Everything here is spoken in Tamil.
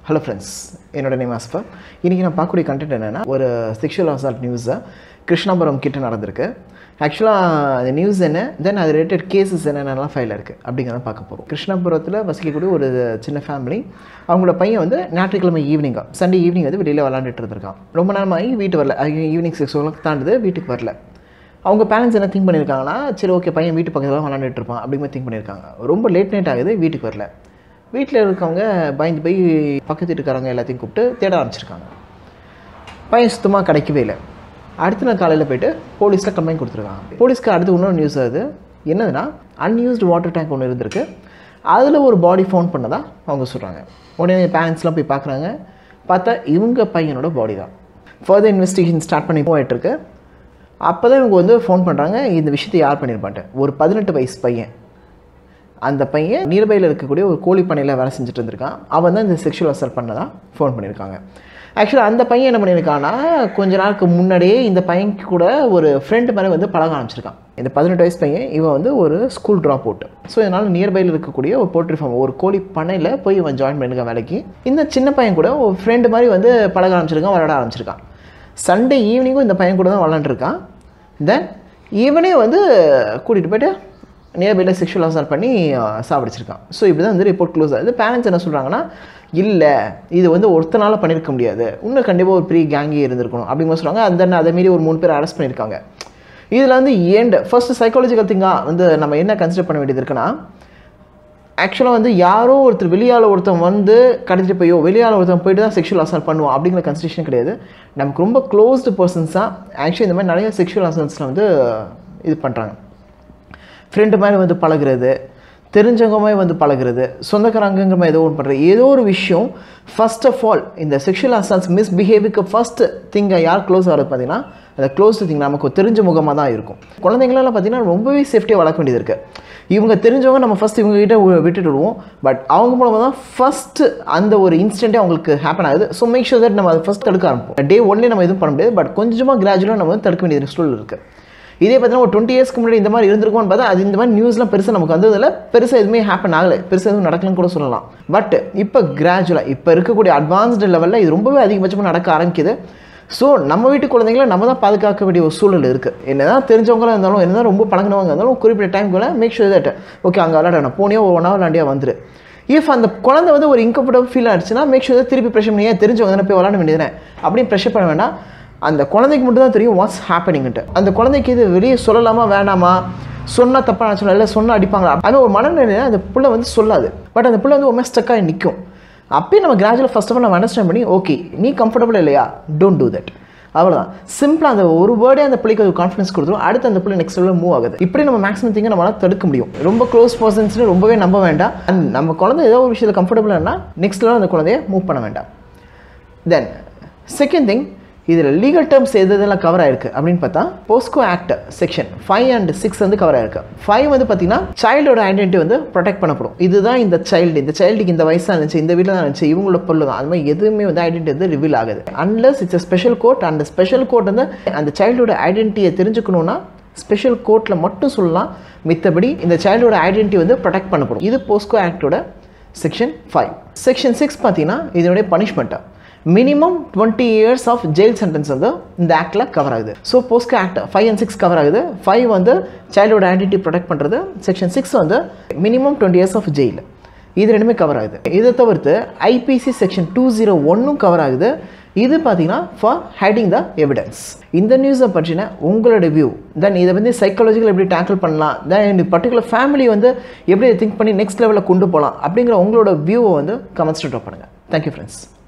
ஹலோ ஃப்ரெண்ட்ஸ் என்னோட நேம் அஸ்ஃபர் இன்றைக்கி நான் பார்க்கக்கூடிய கண்டென்ட் என்னென்னா ஒரு செக்ஷுவல் அசால்ட் நியூஸை கிருஷ்ணாபுரம் கிட்ட நடந்திருக்கு ஆக்சுவலாக அந்த நியூஸ் என்ன தென் அது ரிலேட்டட் கேசஸ் என்னென்னலாம் ஃபைல் இருக்குது அப்படிங்கிறத பார்க்க போகிறோம் கிருஷ்ணாபுரத்தில் வசிக்கக்கூடிய ஒரு சின்ன ஃபேமிலி அவங்களோட பையன் வந்து ஞாயிற்றுக்கிழமை ஈவினிங்காக சண்டே ஈவினிங் வந்து வெளியில் விளாண்டுட்டு இருந்திருக்கான் ரொம்ப நேரமாகி வீட்டு வரல ஈவினிங் சிக்ஸ் ஓ கிளாக் தாண்டுது வீட்டுக்கு வரல அவங்க பேரண்ட்ஸ் என்ன திங்க் பண்ணியிருக்காங்கன்னா சரி ஓகே பையன் வீட்டு பக்கத்தில் விளாண்டுட்டு இருப்பான் அப்படிங்கிற திங்க் பண்ணியிருக்காங்க ரொம்ப லேட் நைட் ஆகுது வீட்டுக்கு வரல வீட்டில் இருக்கவங்க பயந்து போய் பக்கத்து வீட்டுக்காரங்க எல்லாத்தையும் கூப்பிட்டு தேட ஆரம்பிச்சிருக்காங்க பையன் சுத்தமாக கிடைக்கவே இல்லை அடுத்த நாள் காலையில் போயிட்டு போலீஸில் கம்ப்ளைண்ட் கொடுத்துருக்காங்க போலீஸ்க்கு அடுத்து இன்னொரு நியூஸ் ஆகுது என்னதுன்னா அன்யூஸ்டு வாட்டர் டேங்க் ஒன்று இருந்திருக்கு அதில் ஒரு பாடி ஃபவுண்ட் பண்ணதா அவங்க சொல்கிறாங்க உடனே பேரண்ட்ஸ்லாம் போய் பார்க்குறாங்க பார்த்தா இவங்க பையனோட பாடி தான் ஃபர்தர் இன்வெஸ்டிகேஷன் ஸ்டார்ட் பண்ணி போயிட்டுருக்கு அப்போ தான் இவங்க வந்து ஃபோன் பண்ணுறாங்க இந்த விஷயத்தை யார் பண்ணியிருப்பான்ட்டு ஒரு பதினெட்டு வயசு பையன் அந்த பையன் நியர்பையில் இருக்கக்கூடிய ஒரு கோழி பண்ணையில் வேலை செஞ்சுட்டு இருந்திருக்கான் அவன் தான் இந்த செக்ஷுவல் அசல் பண்ணதா ஃபோன் பண்ணியிருக்காங்க ஆக்சுவலாக அந்த பையன் என்ன பண்ணியிருக்கான்னா கொஞ்ச நாளுக்கு முன்னாடியே இந்த பையனுக்கு கூட ஒரு ஃப்ரெண்டு மாதிரி வந்து பழக ஆரம்பிச்சிருக்கான் இந்த பதினெட்டு வயசு பையன் இவன் வந்து ஒரு ஸ்கூல் ட்ராப் அவுட் ஸோ இதனால் நியர்பையில் இருக்கக்கூடிய ஒரு போல்ட்ரி ஃபார்ம் ஒரு கோழி பண்ணையில் போய் இவன் ஜாயின் பண்ணியிருக்கான் வேலைக்கு இந்த சின்ன பையன் கூட ஒரு ஃப்ரெண்டு மாதிரி வந்து பழக ஆரம்பிச்சிருக்கான் விளையாட ஆரம்பிச்சிருக்கான் சண்டே ஈவினிங்கும் இந்த பையன் கூட தான் விளாண்டுருக்கான் தென் இவனே வந்து கூட்டிகிட்டு போயிட்டு நியர்பையில் செக்ஷுவல் அசால்ட் பண்ணி சாப்பிடிச்சிருக்கான் ஸோ இப்படி தான் வந்து ரிப்போர்ட் க்ளோஸ் ஆகுது பேரண்ட்ஸ் என்ன சொல்கிறாங்கன்னா இல்லை இது வந்து ஒருத்தனால பண்ணியிருக்க முடியாது இன்னும் கண்டிப்பாக ஒரு பெரிய கேங்கே இருந்திருக்கணும் அப்படிங்கிற சொல்கிறாங்க அந்த அதை மீறி ஒரு மூணு பேர் அரெஸ்ட் பண்ணியிருக்காங்க இதில் வந்து ஏண்டு ஃபர்ஸ்ட் சைக்காலஜிக்கல் திங்காக வந்து நம்ம என்ன கன்சிடர் பண்ண வேண்டியது இருக்குன்னா ஆக்சுவலாக வந்து யாரோ ஒருத்தர் வெளியால் ஒருத்தன் வந்து கடத்திட்டு போயோ வெளியால் ஒருத்தன் போயிட்டு தான் செக்ஷுவல் அசால்ட் பண்ணுவோம் அப்படிங்கிற கன்சிடரேஷன் கிடையாது நமக்கு ரொம்ப க்ளோஸ்டு பர்சன்ஸ் தான் ஆக்சுவலி இந்த மாதிரி நிறைய செக்ஷுவல் அசால்ட்ஸில் வந்து இது பண்ணுறாங்க ஃப்ரெண்டு மாதிரி வந்து பழகிறது தெரிஞ்சவங்க மாதிரி வந்து பழகிறது சொந்தக்காரங்கிற மாதிரி ஏதோ ஒன்று பண்ணுறது ஏதோ ஒரு விஷயம் ஃபர்ஸ்ட் ஆஃப் ஆல் இந்த செக்ஷுவல் அசால்ட்ஸ் மிஸ்பிஹேவியருக்கு ஃபஸ்ட் திங்கை யார் க்ளோஸ் ஆகிறது பார்த்தீங்கன்னா அந்த க்ளோஸ் திங் நமக்கு தெரிஞ்ச முகமாக தான் இருக்கும் குழந்தைங்களெல்லாம் பார்த்தீங்கன்னா ரொம்பவே சேஃப்டியாக வளர்க்க வேண்டியது இருக்குது இவங்க தெரிஞ்சவங்க நம்ம ஃபஸ்ட் இவங்க கிட்ட விட்டுட்டு விடுவோம் பட் அவங்க மூலமாக தான் ஃபஸ்ட்டு அந்த ஒரு இன்ஸ்டன்ட்டே அவங்களுக்கு ஹேப்பன் ஆகுது ஸோ மேக் ஷூர் தட் நம்ம அதை ஃபஸ்ட் தடுக்க ஆரம்பிப்போம் டே ஒன்லேயே நம்ம எதுவும் பண்ண முடியாது பட் கொஞ்சமாக கிராஜுவலாக நம்ம வந்து தடுக்க வேண்டியது சூழல் இருக்குது இதே பார்த்தீங்கன்னா ஒரு டுவெண்ட்டி இயர்ஸ்க்கு முன்னாடி இந்த மாதிரி இருந்திருக்கும்னு பார்த்தா அது இந்த மாதிரி நியூஸ்லாம் பெருசாக நமக்கு வந்ததில் பெருசாக எதுவுமே ஹேப்பன் ஆகலை பெருசாக எதுவும் நடக்கலன்னு கூட சொல்லலாம் பட் இப்போ கிராஜுவலாக இப்போ இருக்கக்கூடிய அட்வான்ஸ்டு லெவலில் இது ரொம்பவே அதிகபட்சமாக நடக்க ஆரம்பிக்குது ஸோ நம்ம வீட்டு குழந்தைங்கள நம்ம தான் பாதுகாக்க வேண்டிய ஒரு சூழல் இருக்குது என்ன தான் தெரிஞ்சவங்களாக இருந்தாலும் என்ன தான் ரொம்ப பழகினவங்க இருந்தாலும் குறிப்பிட்ட டைம்குள்ளே மேக் ஷூர் தட் ஓகே அங்கே விளாடணும் போனியோ ஒன் ஹவர் விளாண்டியா வந்துரு இஃப் அந்த குழந்தை வந்து ஒரு இன்கம்ஃபர்டபுள் ஃபீல் ஆகிடுச்சுன்னா மேக் ஷூர் திருப்பி ப்ரெஷர் பண்ணி ஏன் தெரிஞ்சவங்க தானே போய் விளாட வேண்டியதுனே அப்படின்னு ப்ரெஷர் பண்ண வேண்டாம் அந்த குழந்தைக்கு மட்டும் தான் தெரியும் வாட்ஸ் ஹேப்பனிங்ட்டு அந்த குழந்தைக்கு இது வெளியே சொல்லலாமா வேணாமா சொன்னால் தப்பாக நான் சொல்லல இல்லை சொன்னால் அடிப்பாங்களா அது ஒரு மனநிலை அந்த பிள்ளை வந்து சொல்லாது பட் அந்த பிள்ளை வந்து ரொம்ப ஸ்டக்காகி நிற்கும் அப்பயும் நம்ம கிராஜுவலாக ஃபஸ்ட் ஆஃப் ஆல் நம்ம அண்டர்ஸ்டாண்ட் பண்ணி ஓகே நீ கம்ஃபர்டபுள் இல்லையா டோன்ட் டூ தட் அவ்வளோதான் சிம்பிளாக அந்த ஒரு வேர்டே அந்த பிள்ளைக்கு ஒரு கான்ஃபிடன்ஸ் கொடுத்துரும் அடுத்து அந்த பிள்ளை நெக்ஸ்ட் லெவலில் மூவ் ஆகுது இப்படி நம்ம மேக்ஸிமம் திங்க நம்மளால் தடுக்க முடியும் ரொம்ப க்ளோஸ் பர்சன்ஸ்னு ரொம்பவே நம்ப வேண்டாம் அண்ட் நம்ம குழந்தை ஏதோ ஒரு விஷயத்தில் கம்ஃபர்டபுளானா நெக்ஸ்ட் லெவல் அந்த குழந்தைய மூவ் பண்ண வேண்டாம் தென் செகண்ட் திங் இதில் லீகல் டேர்ம்ஸ் எது இதெல்லாம் கவர் ஆயிருக்கு அப்படின்னு பார்த்தா POCSO act section five and six வந்து கவர் ஆயிருக்கு ஃபைவ் வந்து பார்த்தீங்கன்னா சைல்டோட ஐடென்டிட்டி வந்து ப்ரொடெக்ட் பண்ணப்படும் இதுதான் இந்த சைல்டு இந்த சைல்டுக்கு இந்த வயசாக இருந்துச்சு இந்த வீட்டில் தான் இருந்துச்சு இவங்களோட பொருள் தான் அது மாதிரி எதுவுமே வந்து ஐடென்டிட்டி வந்து ரிவீல் ஆகுது அன்லஸ் இட்ஸ் ஸ்பெஷல் கோர்ட் அந்த ஸ்பெஷல் கோர்ட் வந்து அந்த சைல்டோட ஐடென்டிட்டியை தெரிஞ்சுக்கணுன்னா ஸ்பெஷல் கோர்ட்டில் மட்டும் சொல்லலாம் மித்தபடி இந்த சைல்டோட ஐடென்டிட்டி வந்து ப்ரொடெக்ட் பண்ணப்படும் இது போஸ்கோ ஆக்டோட செக்ஷன் ஃபைவ் செக்ஷன் சிக்ஸ் பார்த்தீங்கன்னா இதனுடைய பனிஷ்மெண்ட்டாக minimum twenty years of jail sentence வந்து இந்த ஆக்டில் கவர் ஆகுது so POCSO act five and six cover ஆகுது ஃபைவ் வந்து சைல்டோட ஐடென்டிட்டி ப்ரொடெக்ட் பண்ணுறது செக்ஷன் சிக்ஸ் வந்து minimum twenty years of jail இது ரெண்டுமே கவர் ஆகுது இதை தவிர்த்து ஐபிசி செக்ஷன் டூ ஜீரோ ஒன்னும் கவர் ஆகுது இது பார்த்தீங்கன்னா ஃபார் ஹைடிங் த எவிடன்ஸ் இந்த நியூஸை பற்றின உங்களோட வியூ தென் இதை வந்து சைக்காலஜிக்கல் எப்படி டேக்கிள் பண்ணலாம் தென் இந்த பர்டிகுலர் ஃபேமிலி வந்து எப்படி திங்க் பண்ணி நெக்ஸ்ட் லெவலில் கொண்டு போகலாம் அப்படிங்கிற உங்களோட வியூவை வந்து கமெண்ட்ஸ் ட்ராப் பண்ணுங்கள் தேங்க்யூ ஃப்ரெண்ட்ஸ்